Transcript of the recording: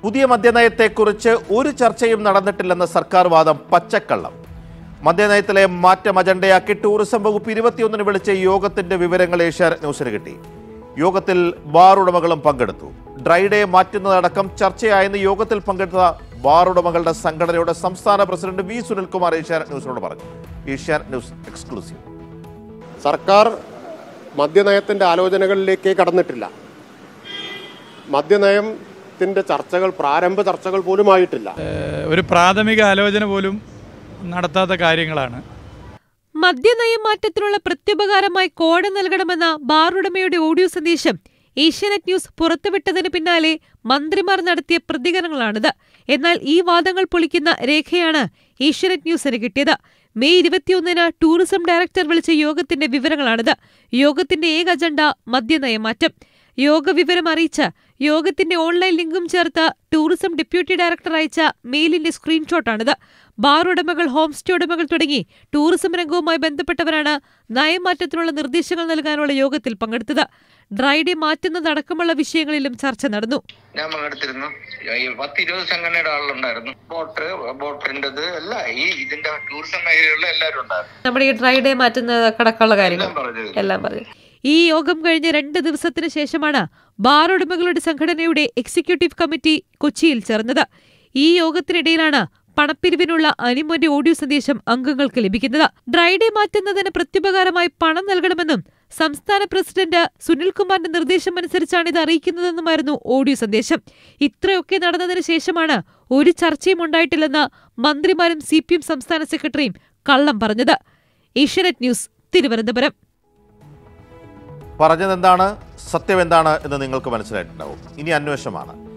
പുതിയ മദ്യനയത്തെക്കുറിച്ച് ഒരു ചർച്ചയും നടന്നിട്ടില്ലെന്ന സർക്കാർ വാദം പച്ചക്കള്ളം മദ്യനയത്തിലെ മാറ്റം അജണ്ടയാക്കി ടൂറിസം വകുപ്പ് ഇരുപത്തിയൊന്നിന് വിളിച്ച യോഗത്തിന്റെ വിവരങ്ങൾ ഏഷ്യാനെറ്റ് ന്യൂസിന് കിട്ടി യോഗത്തിൽ ബാർ ഉടമകളും പങ്കെടുത്തു ഡ്രൈ ഡേ മാറ്റുന്നതടക്കം ചർച്ചയായെന്ന് യോഗത്തിൽ പങ്കെടുത്ത ബാർ ഉടമകളുടെ സംഘടനയുടെ സംസ്ഥാന പ്രസിഡന്റ് വി സുനിൽകുമാർ ഏഷ്യാനെറ്റ് ന്യൂസിനോട് പറഞ്ഞു ഏഷ്യാനെറ്റ് ന്യൂസ് എക്സ്ക്ലൂസീവ് സർക്കാർ മദ്യനയത്തിൻ്റെ ആലോചനകളിലേക്ക് കടന്നിട്ടില്ല മദ്യനയത്തിൻ്റെ ചർച്ചകൾ പ്രാരംഭ ചർച്ചകൾ പോലും ആയിട്ടില്ല ഒരു പ്രാഥമിക ആലോചന പോലും നടത്താത്ത കാര്യങ്ങളാണ് മദ്യനയം മാറ്റത്തിനുള്ള പ്രത്യുപകാരമായി കോഴ നൽകണമെന്ന ബാർ ഉടമയുടെ ഓഡിയോ സന്ദേശം ഏഷ്യാനെറ്റ് ന്യൂസ് പുറത്തുവിട്ടതിന് പിന്നാലെ മന്ത്രിമാർ നടത്തിയ പ്രതികരണങ്ങളാണിത് എന്നാൽ ഈ വാദങ്ങൾ പൊളിക്കുന്ന രേഖയാണ് ഏഷ്യാനെറ്റ് ന്യൂസിന് കിട്ടിയത് മെയ് ഇരുപത്തിയൊന്നിന് ടൂറിസം ഡയറക്ടർ വിളിച്ച യോഗത്തിന്റെ വിവരങ്ങളാണിത് യോഗത്തിന്റെ ഏക അജണ്ട മദ്യനയമാറ്റം യോഗ വിവരം അറിയിച്ച് യോഗത്തിന്റെ ഓൺലൈൻ ലിങ്കും ചേർത്ത് ടൂറിസം ഡെപ്യൂട്ടി ഡയറക്ടർ അയച്ച മെയിലിന്റെ സ്ക്രീൻഷോട്ടാണിത് ബാർ ഉടമകൾ ഹോം സ്റ്റേ ഉടമകൾ തുടങ്ങി ടൂറിസം രംഗവുമായി ബന്ധപ്പെട്ടവരാണ് നയമാറ്റത്തിനുള്ള നിർദ്ദേശങ്ങൾ നൽകാനുള്ള യോഗത്തിൽ പങ്കെടുത്തത് ഡ്രൈ ഡേ മാറ്റുന്നതടക്കമുള്ള വിഷയങ്ങളിലും ചർച്ച നടന്നു ഞാൻ പങ്കെടുത്തിരുന്നു ഈ പത്ത് ഇരുപത് സംഘടനയുടെ ആളുണ്ടായിരുന്നു ബോട്ട് ബോട്ടിൻ്റെത് എല്ലാം ഈ ഇതിന്റെ ടൂറിസം മേഖലകളിൽ എല്ലാവരും ഉണ്ടായിരുന്നു നമ്മുടെ ഈ ഡ്രൈ ഡേ മാറ്റുന്നതടക്കമുള്ള കാര്യങ്ങൾ എല്ലാം പറഞ്ഞത് എല്ലാം പറഞ്ഞു ഈ യോഗം കഴിഞ്ഞ് രണ്ട് ദിവസത്തിന് ശേഷമാണ് ബാർ ഉടമകളുടെ സംഘടനയുടെ എക്സിക്യൂട്ടീവ് കമ്മിറ്റി കൊച്ചിയിൽ ചേർന്നത് ഈ യോഗത്തിനിടയിലാണ് പണപ്പിരിവിനുള്ള അനിമോന്റെ ഓഡിയോ സന്ദേശം അംഗങ്ങൾക്ക് ലഭിക്കുന്നത് ഡ്രൈ ഡേ മാറ്റുന്നതിന് പ്രത്യുപകാരമായി പണം നൽകണമെന്നും സംസ്ഥാന പ്രസിഡന്റ് സുനിൽകുമാറിന്റെ നിർദ്ദേശമനുസരിച്ചാണ് ഇത് അറിയിക്കുന്നതെന്നുമായിരുന്നു ഓഡിയോ സന്ദേശം ഇത്രയൊക്കെ നടന്നതിന് ശേഷമാണ് ഒരു ചർച്ചയും ഉണ്ടായിട്ടില്ലെന്ന് മന്ത്രിമാരും സി സംസ്ഥാന സെക്രട്ടറിയും കള്ളം പറഞ്ഞത് ഏഷ്യാനെറ്റ് ന്യൂസ് തിരുവനന്തപുരം പറഞ്ഞതെന്താണ് സത്യം എന്താണ് എന്ന് നിങ്ങൾക്ക് മനസ്സിലായിട്ടുണ്ടാവും ഇനി അന്വേഷണമാണ്